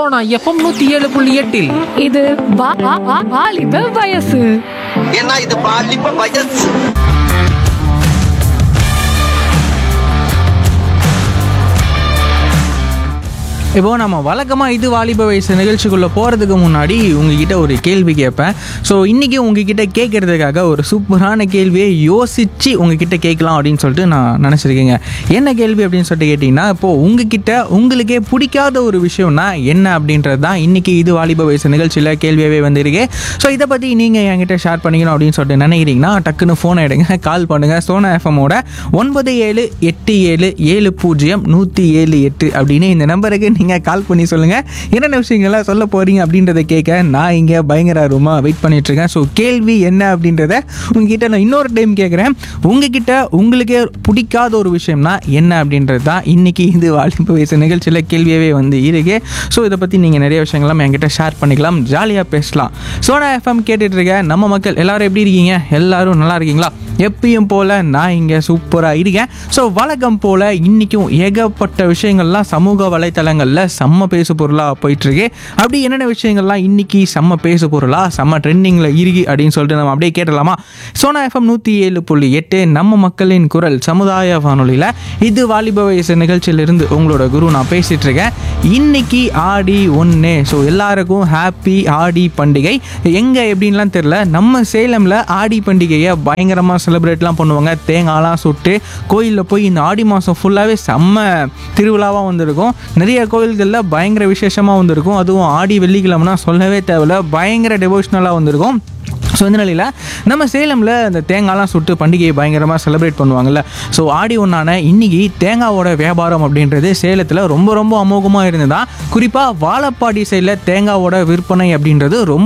Sona FM நூத்தி ஏழு புள்ளி எட்டில் இது வா- வா- வா- வாலிப வயசு ஏன்னா இது பாலிப்ப வயசு இப்போ நம்ம வழக்கமாக இது வாலிப வயசு நிகழ்ச்சிக்குள்ளே போகிறதுக்கு முன்னாடி உங்ககிட்ட ஒரு கேள்வி கேட்பேன் ஸோ இன்றைக்கி உங்ககிட்ட கேட்குறதுக்காக ஒரு சூப்பரான கேள்வியை யோசித்து உங்ககிட்ட கேட்கலாம் அப்படின்னு சொல்லிட்டு நான் நினச்சிருக்கேங்க என்ன கேள்வி அப்படின்னு சொல்லிட்டு கேட்டிங்கன்னா இப்போது உங்ககிட்ட உங்களுக்கே பிடிக்காத ஒரு விஷயம்னா என்ன அப்படின்றது தான் இன்றைக்கி இது வாலிப வயசு நிகழ்ச்சியில் கேள்வியாகவே வந்திருக்கு ஸோ இதை பற்றி நீங்கள் என்கிட்ட ஷேர் பண்ணிக்கணும் அப்படின்னு சொல்லிட்டு நினைக்கிறீங்கன்னா டக்குன்னு ஃபோன் எடுங்க கால் பண்ணுங்கள் சோனா எஃப்எம்மோட ஒன்பது ஏழு எட்டு ஏழு ஏழு பூஜ்ஜியம் நூற்றி ஏழு எட்டு அப்படின்னு இந்த நம்பருக்கு நீங்கள் கால் பண்ணி சொல்லுங்கள் என்னென்ன விஷயங்கள்லாம் சொல்ல போகிறீங்க அப்படின்றத கேட்க நான் இங்கே பயங்கர ஆர்வமாக வெயிட் பண்ணிகிட்ருக்கேன் ஸோ கேள்வி என்ன அப்படின்றத உங்ககிட்ட நான் இன்னொரு டைம் கேட்குறேன் உங்ககிட்ட உங்களுக்கே பிடிக்காத ஒரு விஷயம்னா என்ன அப்படின்றது தான் இன்றைக்கி இது வாலிப வயசு நிகழ்ச்சியில் கேள்வியாகவே வந்து இருக்கு ஸோ இதை பற்றி நீங்கள் நிறைய விஷயங்கள்லாம் என்கிட்ட ஷேர் பண்ணிக்கலாம் ஜாலியாக பேசலாம் சோனா எஃப்எம் கேட்டுட்டு இருக்க நம்ம மக்கள் எல்லாரும் எப்படி இருக்கீங்க எல்லாரும் நல்லா இருக்கீங்களா எப்பயும் போல் நான் இங்கே சூப்பராக இருக்கேன் ஸோ வழக்கம் போல் இன்றைக்கும் ஏகப்பட்ட விஷயங்கள்லாம் சமூக வலைத்தளங்களில் செம்ம பேசு பொருளாக போயிட்டுருக்கு அப்படி என்னென்ன விஷயங்கள்லாம் இன்றைக்கி செம்ம பேசு பொருளாக செம்ம ட்ரெண்டிங்கில் இருக்கு அப்படின்னு சொல்லிட்டு நம்ம அப்படியே கேட்டலாமா சோனா எஃப்எம் நூற்றி ஏழு புள்ளி எட்டு நம்ம மக்களின் குரல் சமுதாய வானொலியில் இது வாலிப வயசு நிகழ்ச்சியிலிருந்து உங்களோட குரு நான் பேசிகிட்டு இருக்கேன் இன்னைக்கு ஆடி ஒன்று ஸோ எல்லாருக்கும் ஹாப்பி ஆடி பண்டிகை எங்கே எப்படின்லாம் தெரில நம்ம சேலமில் ஆடி பண்டிகையை பயங்கரமாக செலிப்ரேட்லாம் பண்ணுவாங்க தேங்காய்லாம் சுட்டு கோயிலில் போய் இந்த ஆடி மாதம் ஃபுல்லாகவே செம்ம திருவிழாவாக வந்திருக்கும் நிறைய கோயில்களில் பயங்கர விசேஷமாக வந்திருக்கும் அதுவும் ஆடி வெள்ளிக்கிழமைனா சொல்லவே தேவையில்ல பயங்கர டெவோஷ்னலாக வந்திருக்கும் ஸோ இந்த நிலையில் நம்ம சேலமில் இந்த தேங்காய்லாம் சுட்டு பண்டிகையை பயங்கரமாக செலிப்ரேட் பண்ணுவாங்கல்ல ஸோ ஆடி ஒன்றான இன்னைக்கு தேங்காவோட வியாபாரம் அப்படின்றது சேலத்தில் ரொம்ப ரொம்ப அமோகமாக இருந்ததா குறிப்பாக வாழப்பாடி சைடில் தேங்காவோட விற்பனை அப்படின்றது ரொம்ப